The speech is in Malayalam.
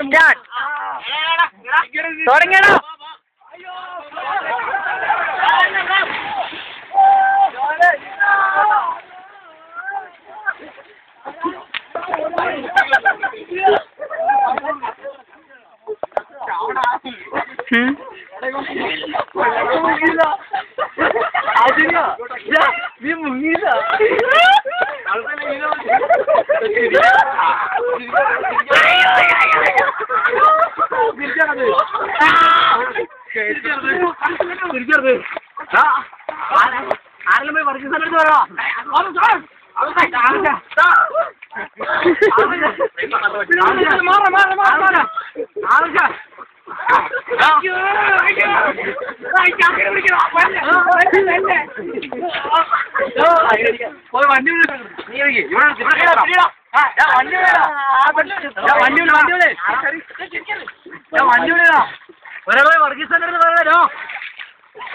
സ്റ്റാർട്ട് തുടങ്ങിയടോ ഉം. നീ മുങ്ങിയില്ല ആരെങ്കിലും പോയി വർഗീസ് എടുത്ത് വരാ മാറ മാറ മാറ മാറ ആവശ്യ പോയി വണ്ടി വിളി. നീ വിളിക്ക്. ഇവിടെ നിർത്ത്, ഇവിടെ കേറാം. ആ, ഞാൻ വണ്ടി വിളിടാ. ഞാൻ വണ്ടി വിളി, വണ്ടി വിളി. ഞാൻ വണ്ടി വിളിടാ. ഒരാളെ വർഗീസ് സെന്ററിൽ